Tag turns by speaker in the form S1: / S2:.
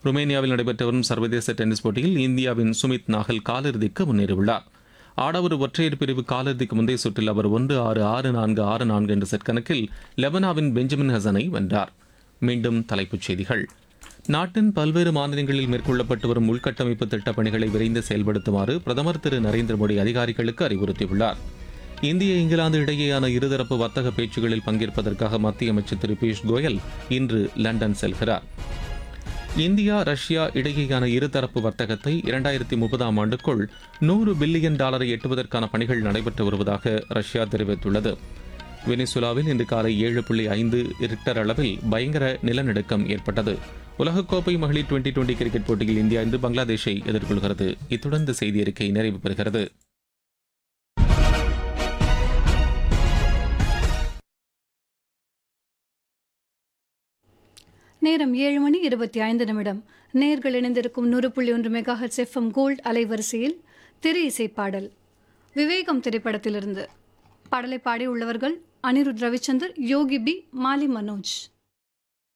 S1: ருமேனியாவில் நடைபெற்று வரும் சர்வதேச டென்னிஸ் போட்டியில் இந்தியாவின் சுமித் நாகல் காலிறுதிக்கு முன்னேறியுள்ளார் ஆடவர் ஒற்றையர் பிரிவு காலிறுதிக்கு முந்தைய சுற்றில் அவர் ஒன்று ஆறு ஆறு நான்கு ஆறு நான்கு என்ற செட் கணக்கில் லெபனாவின் பெஞ்சமின் ஹசனை வென்றார் மீண்டும் தலைப்புச் செய்திகள் நாட்டின் பல்வேறு மாநிலங்களில் மேற்கொள்ளப்பட்டு வரும் உள்கட்டமைப்பு திட்டப் பணிகளை விரைந்து செயல்படுத்துமாறு பிரதமர் திரு நரேந்திர மோடி அதிகாரிகளுக்கு அறிவுறுத்தியுள்ளார் இந்திய இங்கிலாந்து இடையேயான இருதரப்பு வர்த்தக பேச்சுகளில் பங்கேற்பதற்காக மத்திய அமைச்சர் திரு பியூஷ் கோயல் இன்று லண்டன் செல்கிறார் இந்தியா ரஷ்யா இடையேயான இருதரப்பு வர்த்தகத்தை இரண்டாயிரத்தி முப்பதாம் ஆண்டுக்குள் நூறு பில்லியன் டாலரை எட்டுவதற்கான பணிகள் நடைபெற்று வருவதாக ரஷ்யா தெரிவித்துள்ளது வெனிசுலாவில் இன்று காலை ஏழு புள்ளி ஐந்து ரிக்டர் அளவில் பயங்கர நிலநடுக்கம் ஏற்பட்டது உலகக்கோப்பை மகளிர் டுவெண்டி டுவெண்டி கிரிக்கெட் போட்டியில் இந்தியா இன்று பங்களாதேஷை எதிர்கொள்கிறது இத்துடன் இந்த செய்தி அறிக்கை நிறைவு பெறுகிறது
S2: நேரம் ஏழு மணி இருபத்தி ஐந்து நிமிடம் நேர்கள் இணைந்திருக்கும் நூறு புள்ளி ஒன்று மெகா ஹெச் எஃப்எம் கோல்ட் அலைவரிசையில் திரை இசை பாடல் விவேகம் திரைப்படத்திலிருந்து பாடலை பாடி உள்ளவர்கள் அனிருத் ரவிச்சந்தர் யோகி பி மாலி மனோஜ்